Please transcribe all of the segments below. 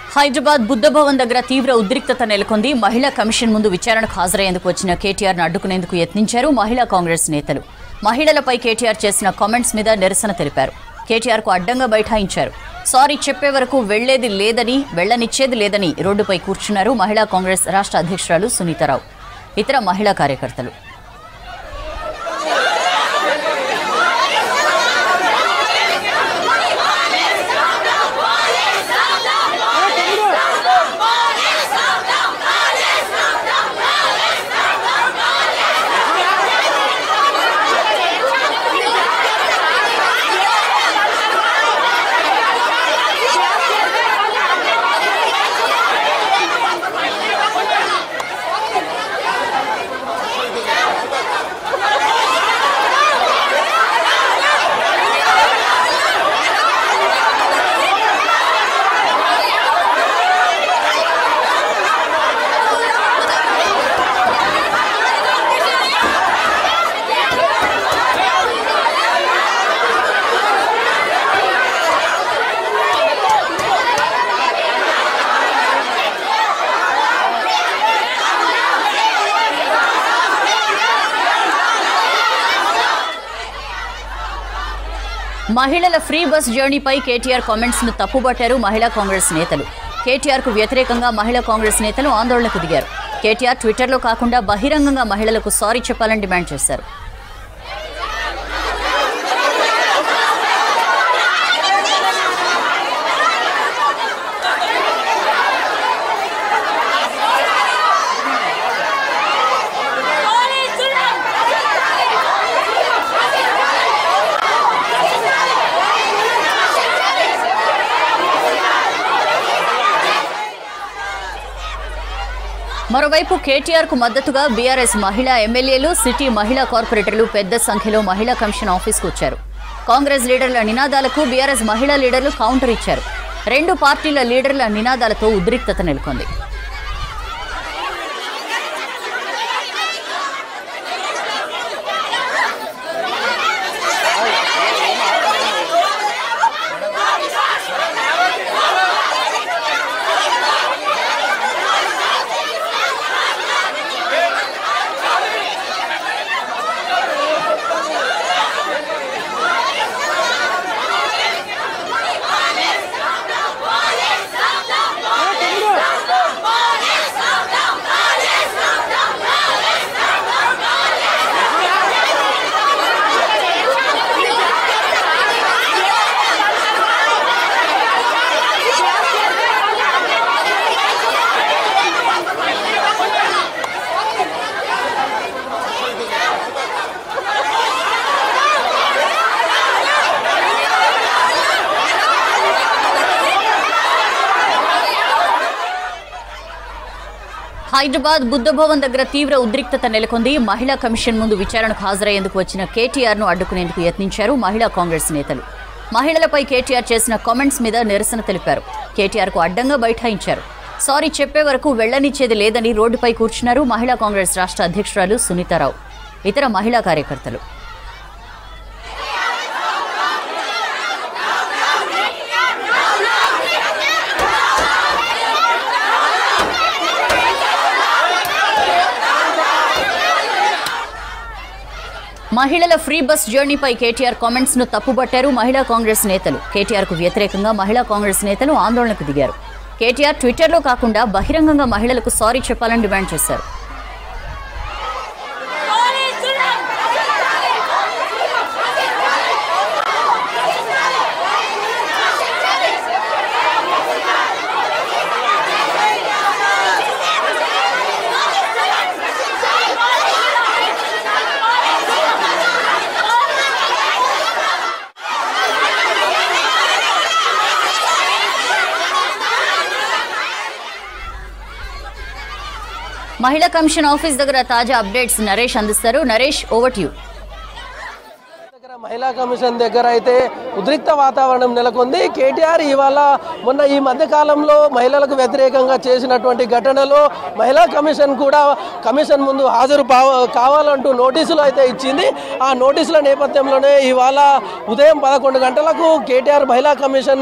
హైదరాబాద్ బుద్ధ భవన్ దగ్గర తీవ్ర ఉద్రిక్తత నెలకొంది మహిళా కమిషన్ ముందు విచారణకు హాజరయ్యేందుకు వచ్చిన కేటీఆర్ను అడ్డుకునేందుకు యత్నించారు మహిళా కాంగ్రెస్ నేతలు మహిళలపై కేటీఆర్ చేసిన కామెంట్స్ మీద నిరసన తెలిపారు కేటీఆర్ కు అడ్డంగా బైఠాయించారు సారీ చెప్పే వరకు వెళ్లేది లేదని వెళ్లనిచ్చేది లేదని రోడ్డుపై కూర్చున్నారు మహిళా కాంగ్రెస్ రాష్ట్ర అధ్యక్షురాలు సునీతారావు ఇతర మహిళా కార్యకర్తలు మహిళల ఫ్రీ బస్ జర్నీపై కేటీఆర్ కామెంట్స్ ను తప్పుబట్టారు మహిళా కాంగ్రెస్ నేతలు కేటీఆర్ కు వ్యతిరేకంగా మహిళా కాంగ్రెస్ నేతలు ఆందోళనకు దిగారు కేటీఆర్ ట్విట్టర్లో కాకుండా బహిరంగంగా మహిళలకు సారీ చెప్పాలని డిమాండ్ చేశారు మరోవైపు కేటీఆర్ కు మద్దతుగా బీఆర్ఎస్ మహిళా ఎమ్మెల్యేలు సిటీ మహిళా కార్పొరేటర్లు పెద్ద సంఖ్యలో మహిళా కమిషన్ ఆఫీస్కు వచ్చారు కాంగ్రెస్ లీడర్ల నినాదాలకు బీఆర్ఎస్ మహిళా లీడర్లు కౌంటర్ ఇచ్చారు రెండు పార్టీల లీడర్ల నినాదాలతో ఉద్రిక్తత నెలకొంది హైదరాబాద్ బుద్ధ భవన్ దగ్గర తీవ్ర ఉద్రిక్తత నెలకొంది మహిళా కమిషన్ ముందు విచారణకు హాజరయ్యేందుకు వచ్చిన కేటీఆర్ ను అడ్డుకునేందుకు యత్నించారు మహిళా కాంగ్రెస్ నేతలు మహిళలపై కేటీఆర్ చేసిన కామెంట్స్ మీద నిరసన తెలిపారు కేటీఆర్ కు అడ్డంగా బైఠాయించారు సారీ చెప్పే వరకు వెళ్లనిచ్చేది లేదని రోడ్డుపై కూర్చున్నారు మహిళా కాంగ్రెస్ రాష్ట్ర అధ్యక్షురాలు సునీతారావు ఇతర మహిళా కార్యకర్తలు మహిళల ఫ్రీ బస్ జర్నీపై కేటీఆర్ కామెంట్స్ ను తప్పుబట్టారు మహిళా కాంగ్రెస్ నేతలు కేటీఆర్ కు వ్యతిరేకంగా మహిళా కాంగ్రెస్ నేతలు ఆందోళనకు దిగారు కేటీఆర్ ట్విట్టర్లో కాకుండా బహిరంగంగా మహిళలకు సారీ చెప్పాలని డిమాండ్ చేశారు మహిళా కమిషన్ ఆఫీస్ దగ్గర తాజా అప్డేట్స్ నరేష్ అందిస్తారు నరేష్ ఓవర్ టు యూ దగ్గర మహిళా కమిషన్ దగ్గర అయితే ఉద్రిక్త వాతావరణం నెలకొంది కేటీఆర్ ఇవాళ మొన్న ఈ మధ్య కాలంలో మహిళలకు వ్యతిరేకంగా చేసినటువంటి ఘటనలో మహిళా కమిషన్ కూడా కమిషన్ ముందు హాజరు పావ- కావాలంటూ నోటీసులు అయితే ఇచ్చింది ఆ నోటీసుల నేపథ్యంలోనే ఇవాళ ఉదయం పదకొండు గంటలకు కేటీఆర్ మహిళా కమిషన్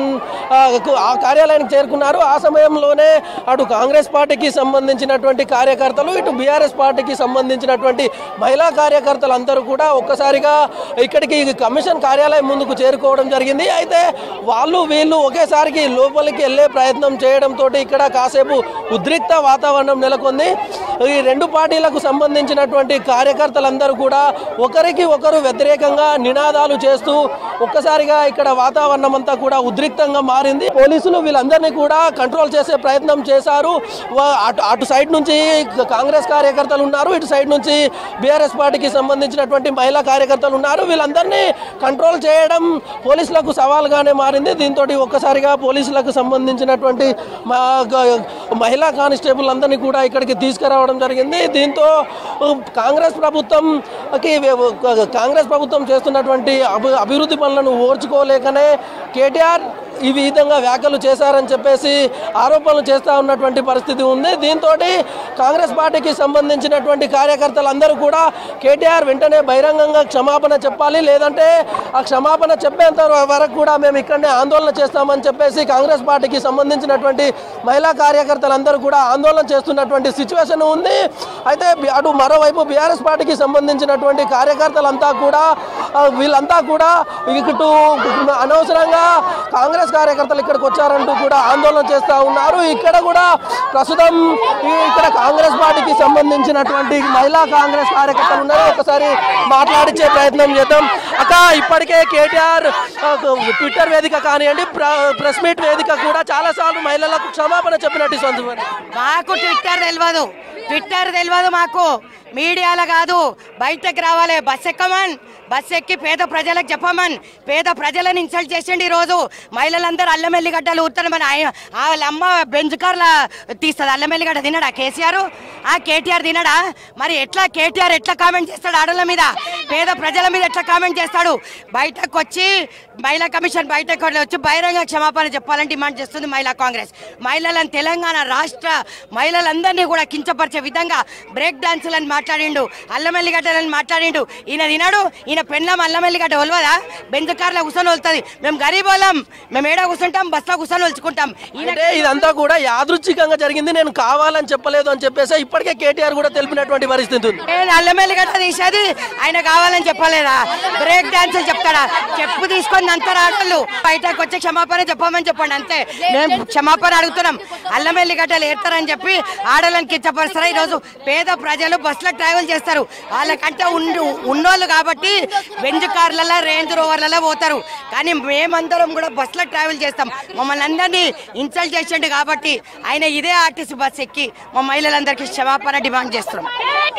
ఆ, కు- ఆ కార్యాలయానికి చేరుకున్నారు ఆ సమయంలోనే అటు కాంగ్రెస్ పార్టీకి సంబంధించినటువంటి కార్యకర్తలు ఇటు బీఆర్ఎస్ పార్టీకి సంబంధించినటువంటి మహిళా కార్యకర్తలు అందరూ కూడా ఒక్కసారిగా ఇక్కడికి కమిషన్ కార్యాలయం ముందుకు చేరుకోవడం జరిగింది అయితే వాళ్ళు వీళ్ళు ఒకేసారికి లోపలికి వెళ్ళే ప్రయత్నం చేయడంతో ఇక్కడ కాసేపు ఉద్రిక్త వాతావరణం నెలకొంది ఈ రెండు పార్టీలకు సంబంధించినటువంటి కార్యకర్తలందరూ కూడా ఒకరికి ఒకరు వ్యతిరేకంగా నినాదాలు చేస్తూ ఒక్కసారిగా ఇక్కడ వాతావరణం అంతా కూడా ఉద్రిక్తంగా మారింది పోలీసులు వీళ్ళందరినీ కూడా కంట్రోల్ చేసే ప్రయత్నం చేశారు వా- అటు అటు సైడ్ నుంచి కాంగ్రెస్ కార్యకర్తలు ఉన్నారు ఇటు సైడ్ నుంచి బీఆర్ఎస్ పార్టీకి సంబంధించినటువంటి మహిళా కార్యకర్తలు ఉన్నారు వీళ్ళందరినీ కంట్రోల్ చేయడం పోలీసులకు సవాల్గానే మారింది దీంతో ఒక్కసారిగా పోలీసులకు సంబంధించినటువంటి మా గ- మహిళా కానిస్టేబుల్ అందరినీ కూడా ఇక్కడికి తీసుకురావడం జరిగింది దీంతో ఉ, కాంగ్రెస్ ప్రభుత్వంకి వె- కాంగ్రెస్ ప్రభుత్వం చేస్తున్నటువంటి అభి అభివృద్ధి పనులను ఓర్చుకోలేకనే కేటీఆర్ ఈ విధంగా వ్యాఖ్యలు చేశారని చెప్పేసి ఆరోపణలు చేస్తూ ఉన్నటువంటి పరిస్థితి ఉంది దీంతో కాంగ్రెస్ పార్టీకి సంబంధించినటువంటి కార్యకర్తలందరూ కూడా కేటీఆర్ వెంటనే బహిరంగంగా క్షమాపణ చెప్పాలి లేదంటే ఆ క్షమాపణ చెప్పేంత వరకు కూడా మేము ఇక్కడనే ఆందోళన చేస్తామని చెప్పేసి కాంగ్రెస్ పార్టీకి సంబంధించినటువంటి మహిళా కార్యకర్తలందరూ కూడా ఆందోళన చేస్తున్నటువంటి సిచ్యువేషన్ ఉంది అయితే బి- అటు మరోవైపు బీఆర్ఎస్ పార్టీకి సంబంధించినటువంటి కార్యకర్తలంతా కూడా ఆ, వీళ్ళంతా కూడా ఇటు అనవసరంగా కాంగ్రెస్ కార్యకర్తలు ఇక్కడికి వచ్చారంటూ కూడా ఆందోళన చేస్తూ ఉన్నారు ఇక్కడ కూడా ప్రస్తుతం ఈ ఇక్కడ కాంగ్రెస్ పార్టీకి సంబంధించినటువంటి మహిళా కాంగ్రెస్ కార్యకర్తలు ఉన్నారు ఒకసారి మాట్లాడించే ప్రయత్నం చేద్దాం అక్క ఇప్పటికే కేటీఆర్ ఆ, ట్విట్టర్ వేదిక కానివ్వండి ప్ర- ప్రెస్ మీట్ వేదిక కూడా చాలా సార్లు మహిళలకు క్షమాపణ చెప్పినట్టు సందర్భం మాకు ట్విట్టర్ తెలియదు ట్విట్టర్ తెలియదు మాకు మీడియాలో కాదు బయటకు రావాలి బస్ ఎక్కమన్ బస్ ఎక్కి పేద ప్రజలకు చెప్పమన్ పేద ప్రజలను ఇన్సల్ట్ చేసిండి ఈరోజు మహిళలందరూ అల్లం ఎల్లిగడ్డలు ఊరుతారు మన ఆయన వాళ్ళ అమ్మ బెంజ్ కార్ల తీస్తుంది అల్లం ఎల్లిగడ్డ తినడా కేసీఆర్ ఆ కేటీఆర్ తినడా మరి ఎట్లా కేటీఆర్ ఎట్లా కామెంట్ చేస్తాడు ఆడల మీద పేద ప్రజల మీద ఎట్లా కామెంట్ చేస్తాడు బయటకు వచ్చి మహిళా కమిషన్ బయటకు వచ్చి బహిరంగ క్షమాపణ చెప్పాలని డిమాండ్ చేస్తుంది మహిళా కాంగ్రెస్ మహిళలను తెలంగాణ రాష్ట్ర మహిళలందరినీ కూడా కించపరిచే విధంగా బ్రేక్ డాన్సులని మాట్లాడిండు అల్లమెల్లిగడ్డలని మాట్లాడిండు ఈయన తినడు ఈయన పెళ్ళం అల్లమెల్లిగడ్డ ఒలవదా బెంజ్ కార్లో కూర్చొని వస్తుంది మేము గరీబ్ వాళ్ళం మేము ఏడా కూర్చుంటాం బస్సులో కూర్చొని వలుచుకుంటాం ఈయన అంటే ఇదంతా కూడా యాదృచ్ఛికంగా జరిగింది నేను కావాలని చెప్పలేదు అని చెప్పేసి ఇప్పటికే కేటీఆర్ కూడా తెలిపినటువంటి పరిస్థితి ఉంది నేను అల్లమెల్లిగడ్డ తీసేది ఆయన కావాలని చెప్పలేదా బ్రేక్ డాన్సులు చెప్తాడా చెప్పు తీసుకొని అంతా ఆడవాళ్ళు బయటకు వచ్చి క్షమాపణ చెప్పమని చెప్పండి అంతే మేము క్షమాపణ అడుగుతున్నాం అల్లమెల్లిగడ్డలు ఏడతారని చెప్పి ఆడవాళ్ళని కిచ్చపరుస్తారా ఈరోజు పేద ప్రజలు బస్సులో ట్రావెల్ చేస్తారు వాళ్ళకంటే ఉండు ఉన్నోళ్ళు కాబట్టి బెంజ్ కార్లలో రేంజ్ రోవర్లలో పోతారు కానీ మేమందరం కూడా బస్సులో ట్రావెల్ చేస్తాం మమ్మల్ని అందరినీ ఇన్సల్ట్ చేసిండు కాబట్టి ఆయన ఇదే ఆర్టీసీ బస్ ఎక్కి మా మహిళలందరికీ క్షమాపణ డిమాండ్ చేస్తున్నాం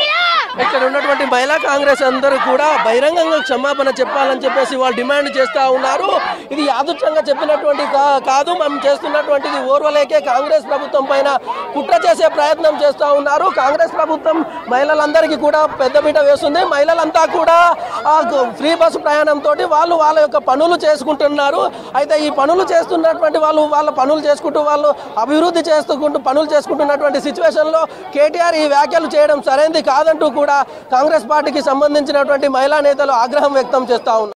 ఇక్కడ ఉన్నటువంటి మహిళా కాంగ్రెస్ అందరూ కూడా బహిరంగంగా క్షమాపణ చెప్పాలని చెప్పేసి వాళ్ళు డిమాండ్ చేస్తా ఉన్నారు ఇది యాదృచ్ఛంగా చెప్పినటువంటి కా- కాదు మనం చేస్తున్నటువంటిది ఓర్వలేకే కాంగ్రెస్ ప్రభుత్వం పైన కుట్ర చేసే ప్రయత్నం చేస్తూ ఉన్నారు కాంగ్రెస్ ప్రభుత్వం మహిళలందరికీ కూడా పెద్దపీట వేస్తుంది మహిళలంతా కూడా ఆ గ- ఫ్రీ బస్సు ప్రయాణంతో వాళ్ళు వాళ్ళ యొక్క పనులు చేసుకుంటున్నారు అయితే ఈ పనులు చేస్తున్నటువంటి వాళ్ళు వాళ్ళ పనులు చేసుకుంటూ వాళ్ళు అభివృద్ధి చేసుకుంటూ పనులు చేసుకుంటున్నటువంటి సిచ్యువేషన్లో కేటీఆర్ ఈ వ్యాఖ్యలు చేయడం సరైనది కాదంటూ కూడా కాంగ్రెస్ పార్టీకి సంబంధించినటువంటి మహిళా నేతలు ఆగ్రహం వ్యక్తం చేస్తా ఉన్నారు